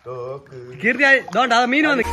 കീർത്തി ഇതോണ്ട് ആ മീൻ വന്ന്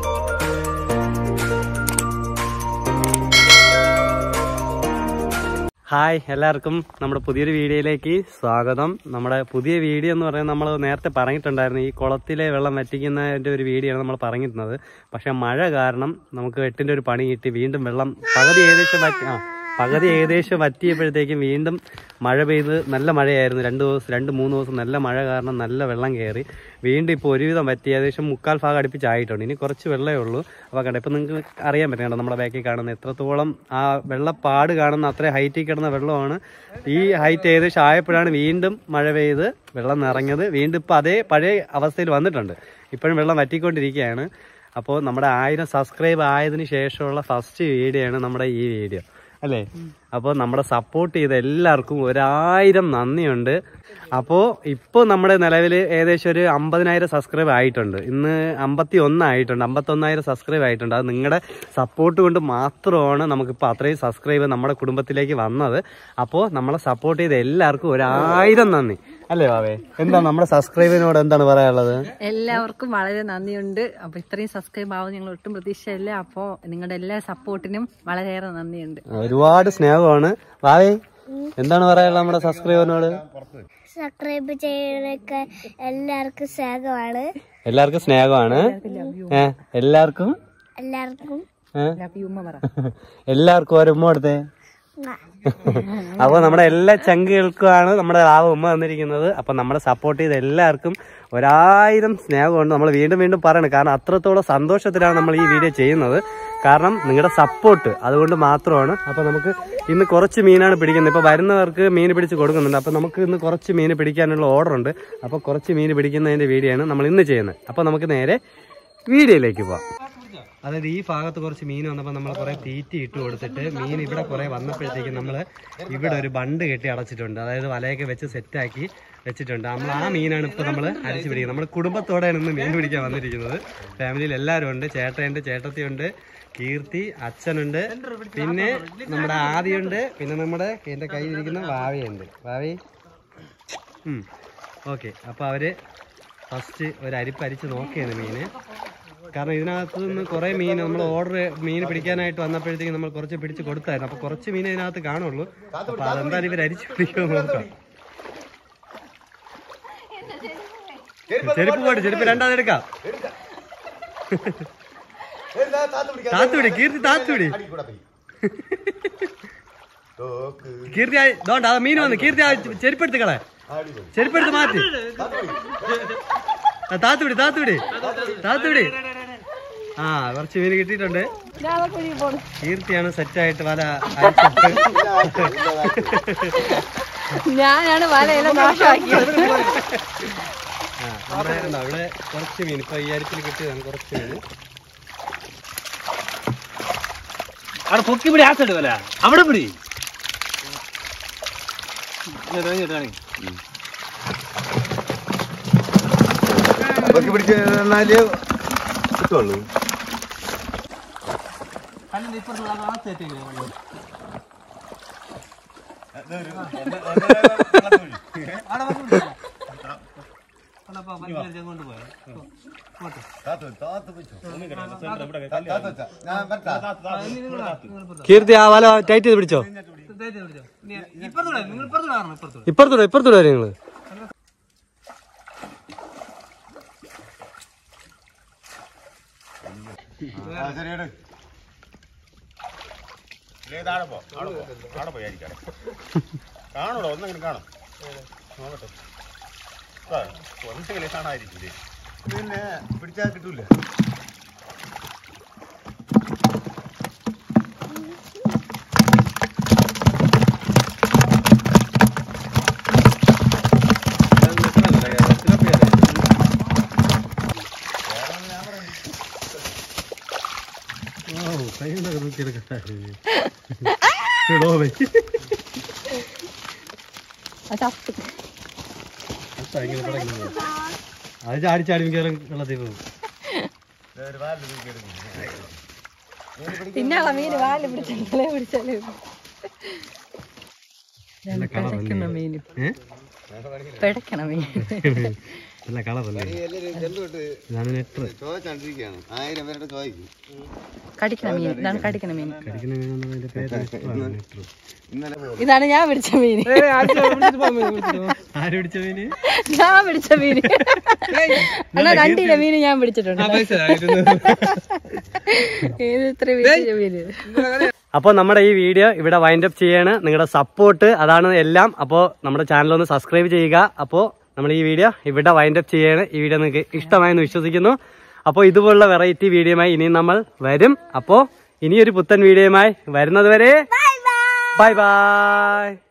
ഹായ് എല്ലാവർക്കും നമ്മുടെ പുതിയൊരു വീഡിയോയിലേക്ക് സ്വാഗതം നമ്മുടെ പുതിയ വീഡിയോ എന്ന് പറയുന്നത് നമ്മൾ നേരത്തെ പറഞ്ഞിട്ടുണ്ടായിരുന്നു ഈ കുളത്തിലെ വെള്ളം വറ്റിക്കുന്നതിൻ്റെ ഒരു വീഡിയോ ആണ് നമ്മൾ പറഞ്ഞിരുന്നത് പക്ഷെ മഴ കാരണം നമുക്ക് എട്ടിൻ്റെ ഒരു പണി കിട്ടി വീണ്ടും വെള്ളം പകുതി ഏകദേശം വറ്റി ആ പകുതി ഏകദേശം വറ്റിയപ്പോഴത്തേക്കും വീണ്ടും മഴ പെയ്ത് നല്ല മഴയായിരുന്നു രണ്ട് ദിവസം രണ്ട് മൂന്ന് ദിവസം നല്ല മഴ കാരണം നല്ല വെള്ളം കയറി വീണ്ടും ഇപ്പോൾ ഒരുവിധം വറ്റി ഏകദേശം മുക്കാൽ ഭാഗം അടുപ്പിച്ചായിട്ടുണ്ട് ഇനി കുറച്ച് വെള്ളമേ ഉള്ളൂ അപ്പോൾ കണ്ട ഇപ്പം നിങ്ങൾക്ക് അറിയാൻ പറ്റും കണ്ടോ നമ്മുടെ ബാക്കിൽ കാണുന്ന എത്രത്തോളം ആ വെള്ളപ്പാട് കാണുന്ന അത്രയും ഹൈറ്റിൽ കിടന്ന വെള്ളമാണ് ഈ ഹൈറ്റ് ഏകദേശം ആയപ്പോഴാണ് വീണ്ടും മഴ പെയ്ത് വെള്ളം നിറഞ്ഞത് വീണ്ടും ഇപ്പോൾ അതേ പഴയ അവസ്ഥയിൽ വന്നിട്ടുണ്ട് ഇപ്പോഴും വെള്ളം വറ്റിക്കൊണ്ടിരിക്കുകയാണ് അപ്പോൾ നമ്മുടെ ആയിരം സബ്സ്ക്രൈബ് ആയതിനു ശേഷമുള്ള ഫസ്റ്റ് വീഡിയോ ആണ് നമ്മുടെ ഈ വീഡിയോ അല്ലേ അപ്പോൾ നമ്മുടെ സപ്പോർട്ട് ചെയ്ത എല്ലാവർക്കും ഒരായിരം നന്ദിയുണ്ട് അപ്പോൾ ഇപ്പോൾ നമ്മുടെ നിലവിൽ ഏകദേശം ഒരു അമ്പതിനായിരം സബ്സ്ക്രൈബ് ആയിട്ടുണ്ട് ഇന്ന് അമ്പത്തി ഒന്നായിട്ടുണ്ട് അമ്പത്തൊന്നായിരം സബ്സ്ക്രൈബ് ആയിട്ടുണ്ട് അത് നിങ്ങളുടെ സപ്പോർട്ട് കൊണ്ട് മാത്രമാണ് നമുക്കിപ്പോൾ അത്രയും സബ്സ്ക്രൈബ് നമ്മുടെ കുടുംബത്തിലേക്ക് വന്നത് അപ്പോൾ നമ്മളെ സപ്പോർട്ട് ചെയ്ത എല്ലാവർക്കും ഒരായിരം നന്ദി അല്ലേ ബാവേ എന്താണ് നമ്മുടെ സബ്സ്ക്രൈബിനോട് എന്താണ് പറയാനുള്ളത് എല്ലാവർക്കും വളരെ നന്ദിയുണ്ട് അപ്പൊ ഇത്രയും സബ്സ്ക്രൈബ് ആവും ഞങ്ങൾ ഒട്ടും പ്രതീക്ഷയില്ല അപ്പോ നിങ്ങളുടെ എല്ലാ സപ്പോർട്ടിനും വളരെയേറെ നന്ദിയുണ്ട് ഒരുപാട് സ്നേഹമാണ് ബാവേ എന്താണ് പറയാനുള്ളത് നമ്മുടെ സബ്സ്ക്രൈബറിനോട് സബ്സ്ക്രൈബ് ചെയ്യുന്നതൊക്കെ എല്ലാവർക്കും സ്വാഗതമാണ് എല്ലാവർക്കും സ്നേഹമാണ് ഏ എല്ലാവർക്കും എല്ലാവർക്കും ഏ? ലവ് യു ഉമ്മ പറ എല്ലാവർക്കും ഒരു ഉമ്മ കൊടുത്തേ അപ്പൊ നമ്മുടെ എല്ലാ ചങ്കുകൾക്കുമാണ് നമ്മുടെ ആ ഉമ്മ തന്നിരിക്കുന്നത് അപ്പൊ നമ്മളെ സപ്പോർട്ട് ചെയ്ത എല്ലാവർക്കും ഒരായിരം സ്നേഹമുണ്ട് നമ്മൾ വീണ്ടും വീണ്ടും പറയണം കാരണം അത്രത്തോളം സന്തോഷത്തിലാണ് നമ്മൾ ഈ വീഡിയോ ചെയ്യുന്നത് കാരണം നിങ്ങളുടെ സപ്പോർട്ട് അതുകൊണ്ട് മാത്രമാണ് അപ്പൊ നമുക്ക് ഇന്ന് കുറച്ച് മീനാണ് പിടിക്കുന്നത് ഇപ്പൊ വരുന്നവർക്ക് മീൻ പിടിച്ച് കൊടുക്കുന്നുണ്ട് അപ്പൊ നമുക്ക് ഇന്ന് കുറച്ച് മീൻ പിടിക്കാനുള്ള ഓർഡർ ഉണ്ട് അപ്പൊ കുറച്ച് മീൻ പിടിക്കുന്നതിന്റെ വീഡിയോ ആണ് നമ്മൾ ഇന്ന് ചെയ്യുന്നത് അപ്പൊ നമുക്ക് നേരെ വീഡിയോയിലേക്ക് പോവാം അതായത് ഈ ഭാഗത്ത് കുറച്ച് മീൻ വന്നപ്പോൾ നമ്മൾ കുറെ തീറ്റി ഇട്ട് കൊടുത്തിട്ട് മീൻ ഇവിടെ കുറെ വന്നപ്പോഴത്തേക്കും നമ്മൾ ഇവിടെ ഒരു ബണ്ട് കെട്ടി അടച്ചിട്ടുണ്ട് അതായത് വലയൊക്കെ വെച്ച് സെറ്റാക്കി വെച്ചിട്ടുണ്ട് നമ്മൾ ആ മീനാണ് ഇപ്പോൾ നമ്മൾ അടിച്ചു പിടിക്കുന്നത് നമ്മൾ കുടുംബത്തോടെയാണ് ഇന്ന് മീൻ പിടിക്കാൻ വന്നിരിക്കുന്നത് ഫാമിലിയിൽ എല്ലാവരും ഉണ്ട് ചേട്ടയുണ്ട് ചേട്ടത്തിയുണ്ട് കീർത്തി അച്ഛനുണ്ട് പിന്നെ നമ്മുടെ ആദിയുണ്ട് പിന്നെ നമ്മുടെ എൻ്റെ കയ്യിലിരിക്കുന്ന ഭാവിയുണ്ട് ഭാവി ഓക്കെ അപ്പോൾ അവര് ഫസ്റ്റ് ഒരു അരിപ്പ് അരിച്ച് നോക്കിയാണ് മീന് കാരണം ഇതിനകത്ത് നിന്ന് കുറേ മീൻ നമ്മൾ ഓർഡർ മീൻ പിടിക്കാനായിട്ട് വന്നപ്പോഴത്തേക്ക് നമ്മൾ കുറച്ച് പിടിച്ച് കൊടുത്തായിരുന്നു അപ്പൊ കുറച്ച് മീൻ ഇതിനകത്ത് കാണുള്ളൂ അപ്പൊ അതെന്തായാലും ഇവർ അരിച്ചു പിടിക്കുമെന്ന് നോക്കാം ചെരുപ്പ് പോട്ടെ ചെരുപ്പ് രണ്ടാമത് എടുക്കാം താത്തുപിടി കീർത്തി താത്തുപിടി കീർത്തി ആ- ദോണ്ട ആ മീൻ വന്ന് കീർത്തി ആ ചെരുപ്പെടുത്ത് കളെ ചെരുപ്പെടുത്ത് മാറ്റി ആ, താത്തുപിടി താത്തുപിടി താത്തുപിടി ആ കുറച്ച് മീൻ കിട്ടിയിട്ടുണ്ട് കീർത്തിയാണ് സെറ്റായിട്ട് വല അയച്ചിട്ട് ഞാനാണ് വലയെല്ലാം നാശമാക്കിയത് ആ, ഇവിടെ ഉണ്ടോ? ഇവിടെ കുറച്ച് മീൻ ഇപ്പൊ ഈ അരിപ്പിൽ കിട്ടിയതാണ് കുറച്ച് മീൻ അവിടെ പൊക്കി പിടി ആസണ്ട് വല അവിടെ പിടി അതൊക്കെ പിടിച്ച് തന്നാലേ കിട്ടുള്ളൂ ഞാൻ വരട്ടാ കീർത്തി ആ വല ടൈറ്റ് ചെയ്ത് പിടിച്ചോ ഇപ്പുറത്തൂടെ ഇപ്പുറത്തൂടെ വരെ നിങ്ങള് ശരിയാണ് കാണൂടോ ഒന്നെങ്കിലും കാണും നോക്കട്ടെ ആ, ഒന്നെങ്കിലും കാണാതിരിക്കില്ലേ പിന്നെ പിടിച്ചാൽ കിട്ടൂല അത് ചാടി ചാടി മിക്കവാറും വെള്ളത്തിൽ പോകും പിന്നാളെ മീന് വാല് പിടിച്ചാലേ പിടിച്ചാലേ മീന് ഏഹ് പിടയ്ക്കണം മീൻ നല്ല കളറല്ലേ ഇതാണ് നെറ്റർ ചോദിച്ചോണ്ടിരിക്കുകയാണ് ആയിരം പേരുടെ ചോദിക്കും കടിക്കണ മീൻ ഇതാണ് കടിക്കണ മീൻ കടിക്കുന്ന മീനെന്നതിന്റെ പേര് നെറ്ററാണ് നെറ്റർ ഇന്നലെ ഇതാണ് ഞാൻ പിടിച്ച മീൻ ആര് പിടിച്ച മീന് ഞാൻ പിടിച്ച മീൻ അണ്ണാ കണ്ടില്ല മീൻ ഞാൻ പിടിച്ചിട്ടുണ്ട് ഏത് ഇത്ര പിടിച്ച മീന് അപ്പോൾ നമ്മുടെ ഈ വീഡിയോ ഇവിടെ വൈൻഡ് അപ്പ് ചെയ്യാണ് നിങ്ങളുടെ സപ്പോർട്ട് അതാണ് എല്ലാം അപ്പോൾ നമ്മുടെ ചാനൽ ഒന്ന് സബ്സ്ക്രൈബ് ചെയ്യുക അപ്പോൾ നമ്മൾ ഈ വീഡിയോ ഇവിടെ വൈൻഡ് അപ്പ് ചെയ്യാണ് ഈ വീഡിയോ നിങ്ങൾക്ക് ഇഷ്ടമായെന്ന് വിശ്വസിക്കുന്നു അപ്പോൾ ഇതുപോലുള്ള വെറൈറ്റി വീഡിയോയുമായി ഇനിയും നമ്മൾ വരും അപ്പോൾ ഇനിയൊരു പുത്തൻ വീഡിയോയുമായി വരുന്നത് വരെ ബൈ ബൈ